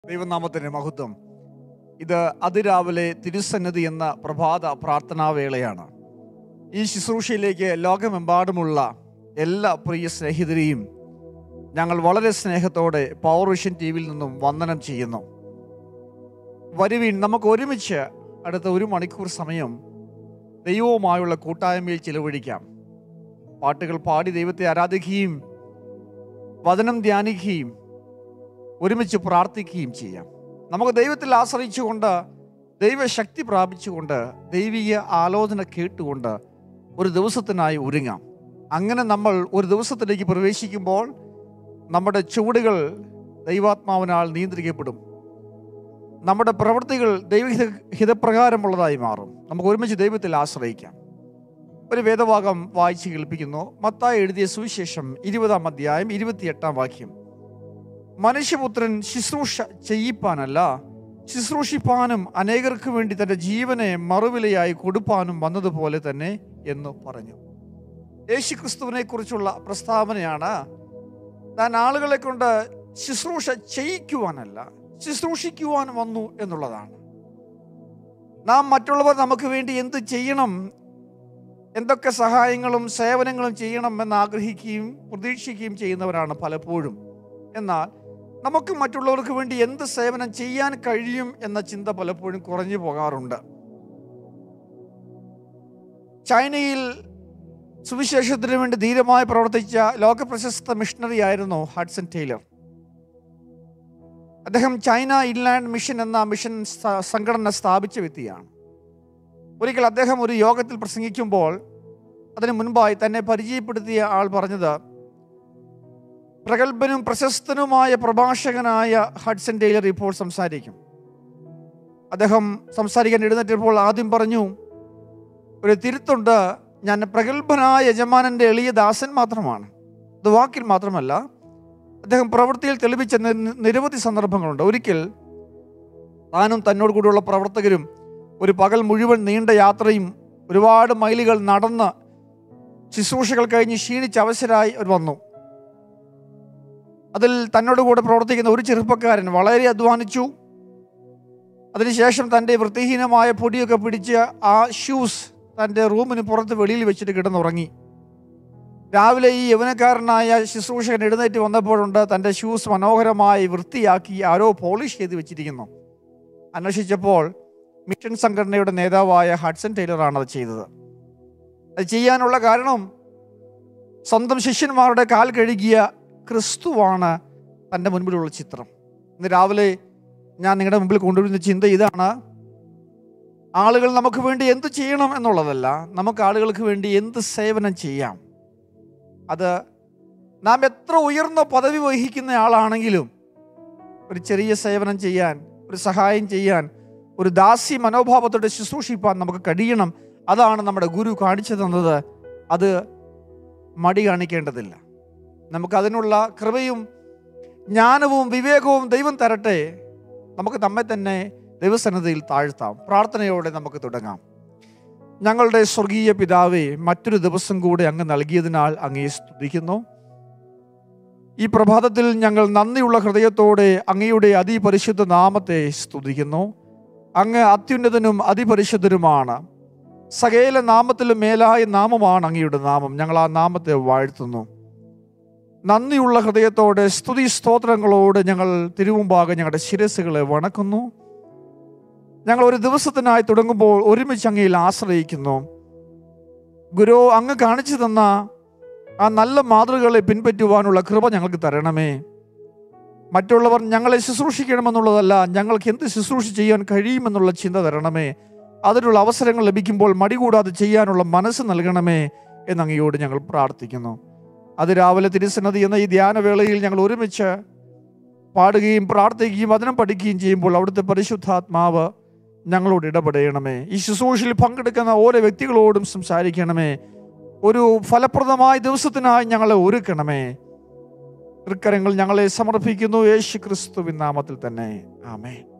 ദൈവനാമത്തിന് മഹത്വം ഇത് അതിരാവിലെ തിരുസന്നിധി എന്ന പ്രഭാത പ്രാർത്ഥനാവേളയാണ് ഈ ശുശ്രൂഷയിലേക്ക് ലോകമെമ്പാടുമുള്ള എല്ലാ പ്രിയ സ്നേഹിതരെയും ഞങ്ങൾ വളരെ സ്നേഹത്തോടെ പവർ വിഷൻ ടി വിയിൽ നിന്നും വന്ദനം ചെയ്യുന്നു വരുവീൻ നമുക്ക് ഒരുമിച്ച് അടുത്ത ഒരു മണിക്കൂർ സമയം ദൈവവുമായുള്ള കൂട്ടായ്മയിൽ ചിലവഴിക്കാം പാട്ടുകൾ പാടി ദൈവത്തെ ആരാധിക്കുകയും വചനം ധ്യാനിക്കുകയും ഒരുമിച്ച് പ്രാർത്ഥിക്കുകയും ചെയ്യാം നമുക്ക് ദൈവത്തിൽ ആശ്രയിച്ചുകൊണ്ട് ദൈവശക്തി പ്രാപിച്ചുകൊണ്ട് ദൈവീയ ആലോചന കേട്ടുകൊണ്ട് ഒരു ദിവസത്തിനായി ഒരുങ്ങാം അങ്ങനെ നമ്മൾ ഒരു ദിവസത്തിലേക്ക് പ്രവേശിക്കുമ്പോൾ നമ്മുടെ ചുവടുകൾ ദൈവാത്മാവിനാൽ നിയന്ത്രിക്കപ്പെടും നമ്മുടെ പ്രവൃത്തികൾ ദൈവഹിത ഹിതപ്രകാരമുള്ളതായി മാറും നമുക്ക് ഒരുമിച്ച് ദൈവത്തിൽ ആശ്രയിക്കാം ഒരു വേദഭാഗം വായിച്ച് കേൾപ്പിക്കുന്നു മത്തായി എഴുതിയ സുവിശേഷം ഇരുപതാം അധ്യായം ഇരുപത്തിയെട്ടാം വാക്യം മനുഷ്യപുത്രൻ ശുശ്രൂഷ ചെയ്യിപ്പാനല്ല ശുശ്രൂഷിപ്പാനും അനേകർക്ക് വേണ്ടി തന്റെ ജീവനെ മറുവിലയായി കൊടുപ്പാനും വന്നതുപോലെ തന്നെ എന്ന് പറഞ്ഞു യേശു ക്രിസ്തുവിനെ കുറിച്ചുള്ള പ്രസ്താവനയാണ് താൻ ആളുകളെ കൊണ്ട് ശുശ്രൂഷ ചെയ്യിക്കുവാനല്ല ശുശ്രൂഷിക്കുവാൻ വന്നു എന്നുള്ളതാണ് നാം മറ്റുള്ളവർ നമുക്ക് വേണ്ടി എന്ത് ചെയ്യണം എന്തൊക്കെ സഹായങ്ങളും സേവനങ്ങളും ചെയ്യണം എന്ന് ആഗ്രഹിക്കുകയും പ്രതീക്ഷിക്കുകയും ചെയ്യുന്നവരാണ് പലപ്പോഴും എന്നാൽ നമുക്ക് മറ്റുള്ളവർക്ക് വേണ്ടി എന്ത് സേവനം ചെയ്യാൻ കഴിയും എന്ന ചിന്ത പലപ്പോഴും കുറഞ്ഞു പോകാറുണ്ട് ചൈനയിൽ സുവിശേഷത്തിന് വേണ്ടി ധീരമായി പ്രവർത്തിച്ച ലോക പ്രശസ്ത മിഷണറി ആയിരുന്നു ഹഡ്സൺ ടൈലർ അദ്ദേഹം ചൈന ഇൻലാൻഡ് മിഷൻ എന്ന മിഷൻ സ- സംഘടന സ്ഥാപിച്ച വ്യക്തിയാണ് ഒരിക്കൽ അദ്ദേഹം ഒരു യോഗത്തിൽ പ്രസംഗിക്കുമ്പോൾ അതിനു മുൻപായി തന്നെ പരിചയപ്പെടുത്തിയ ആൾ പറഞ്ഞത് പ്രഗത്ഭനും പ്രശസ്തനുമായ പ്രഭാഷകനായ ഹഡ്സൺ ടൈലർ ഇപ്പോൾ സംസാരിക്കും അദ്ദേഹം സംസാരിക്കാൻ എഴുന്നേറ്റപ്പോൾ ആദ്യം പറഞ്ഞു ഒരു തിരുത്തുണ്ട് ഞാൻ പ്രഗത്ഭനായ യജമാനന്റെ എളിയ ദാസൻ മാത്രമാണ് ഇത് വാക്കിൽ മാത്രമല്ല അദ്ദേഹം പ്രവൃത്തിയിൽ തെളിവിച്ച നി- നിരവധി സന്ദർഭങ്ങളുണ്ട് ഒരിക്കൽ താനും തന്നോട് കൂടിയുള്ള പ്രവർത്തകരും ഒരു പകൽ മുഴുവൻ നീണ്ട യാത്രയും ഒരുപാട് മൈലുകൾ നടന്ന് ശുശ്രൂഷകൾ കഴിഞ്ഞ് ക്ഷീണിച്ച് അവശരായി അവർ വന്നു അതിൽ തന്നോട് കൂടെ പ്രവർത്തിക്കുന്ന ഒരു ചെറുപ്പക്കാരൻ വളരെ അധ്വാനിച്ചു അതിനുശേഷം തൻ്റെ വൃത്തിഹീനമായ പൊടിയൊക്കെ പിടിച്ച് ആ ഷൂസ് തൻ്റെ റൂമിന് പുറത്ത് വെളിയിൽ വെച്ചിട്ട് കിടന്നുറങ്ങി രാവിലെ ഈ യൗവനക്കാരനായ ശുശ്രൂഷകൻ എഴുന്നേറ്റ് വന്നപ്പോഴുണ്ട് തൻ്റെ ഷൂസ് മനോഹരമായി വൃത്തിയാക്കി ആരോ പോളിഷ് ചെയ്ത് വെച്ചിരിക്കുന്നു അന്വേഷിച്ചപ്പോൾ മിഷൻ സംഘടനയുടെ നേതാവായ ഹഡ്സൺ ടൈലറാണ് അത് ചെയ്തത് അത് ചെയ്യാനുള്ള കാരണം സ്വന്തം ശിഷ്യന്മാരുടെ കാൽ കഴുകിയ ക്രിസ്തുവാണ് തൻ്റെ മുൻപിലുള്ള ചിത്രം ഇന്ന് രാവിലെ ഞാൻ നിങ്ങളുടെ മുമ്പിൽ കൊണ്ടുവരുന്ന ചിന്ത ഇതാണ് ആളുകൾ നമുക്ക് വേണ്ടി എന്ത് ചെയ്യണം എന്നുള്ളതല്ല നമുക്ക് ആളുകൾക്ക് വേണ്ടി എന്ത് സേവനം ചെയ്യാം അത് നാം എത്ര ഉയർന്ന പദവി വഹിക്കുന്ന ആളാണെങ്കിലും ഒരു ചെറിയ സേവനം ചെയ്യാൻ ഒരു സഹായം ചെയ്യാൻ ഒരു ദാസി മനോഭാവത്തോടെ ശുശ്രൂഷിപ്പാൻ നമുക്ക് കഴിയണം അതാണ് നമ്മുടെ ഗുരു കാണിച്ചു തന്നത് അത് മടി കാണിക്കേണ്ടതില്ല നമുക്ക് അതിനുള്ള കൃപയും ജ്ഞാനവും വിവേകവും ദൈവം തരട്ടെ നമുക്ക് നമ്മെ തന്നെ ദൈവസന്നദ്ധയിൽ താഴ്ത്താം പ്രാർത്ഥനയോടെ നമുക്ക് തുടങ്ങാം ഞങ്ങളുടെ സ്വർഗീയ പിതാവേ മറ്റൊരു ദിവസം കൂടെ അങ്ങ് നൽകിയതിനാൽ അങ്ങയെ സ്തുതിക്കുന്നു ഈ പ്രഭാതത്തിൽ ഞങ്ങൾ നന്ദിയുള്ള ഹൃദയത്തോടെ അങ്ങയുടെ അതിപരിശുദ്ധ നാമത്തെ സ്തുതിക്കുന്നു അങ്ങ് അത്യുന്നതനും അതിപരിശുദ്ധനുമാണ് സകല നാമത്തിലും മേലായ നാമമാണ് അങ്ങയുടെ നാമം ഞങ്ങൾ ആ നാമത്തെ വാഴ്ത്തുന്നു നന്ദിയുള്ള ഹൃദയത്തോടെ സ്തുതി സ്തോത്രങ്ങളോട് ഞങ്ങൾ തിരുമുമ്പാകെ ഞങ്ങളുടെ ശിരസുകളെ വണക്കുന്നു ഞങ്ങൾ ഒരു ദിവസത്തിനായി തുടങ്ങുമ്പോൾ ഒരുമിച്ച് അങ്ങയിൽ ആശ്രയിക്കുന്നു ഗുരു അങ്ങ് കാണിച്ചു തന്ന ആ നല്ല മാതൃകകളെ പിൻപറ്റുവാനുള്ള കൃപ ഞങ്ങൾക്ക് തരണമേ മറ്റുള്ളവർ ഞങ്ങളെ ശുശ്രൂഷിക്കണമെന്നുള്ളതല്ല ഞങ്ങൾക്ക് എന്ത് ശുശ്രൂഷ ചെയ്യാൻ കഴിയുമെന്നുള്ള ചിന്ത തരണമേ അതിനുള്ള അവസരങ്ങൾ ലഭിക്കുമ്പോൾ മടി കൂടാതെ ചെയ്യാനുള്ള മനസ്സ് നൽകണമേ എന്നങ്ങയോട് ഞങ്ങൾ പ്രാർത്ഥിക്കുന്നു അത് രാവിലെ തിരുസന്നതി എന്ന ഈ ധ്യാനവേളയിൽ ഞങ്ങൾ ഒരുമിച്ച് പാടുകയും പ്രാർത്ഥിക്കുകയും വചനം പഠിക്കുകയും ചെയ്യുമ്പോൾ അവിടുത്തെ പരിശുദ്ധാത്മാവ് ഞങ്ങളോട് ഇടപെടണമേ ഈ ശുശ്രൂഷയിൽ പങ്കെടുക്കുന്ന ഓരോ വ്യക്തികളോടും സംസാരിക്കണമേ ഒരു ഫലപ്രദമായ ദിവസത്തിനായി ഞങ്ങളെ ഒരുക്കണമേ തൃക്കരങ്ങൾ ഞങ്ങളെ സമർപ്പിക്കുന്നു യേശു ക്രിസ്തുവിൻ നാമത്തിൽ തന്നെ ആമേ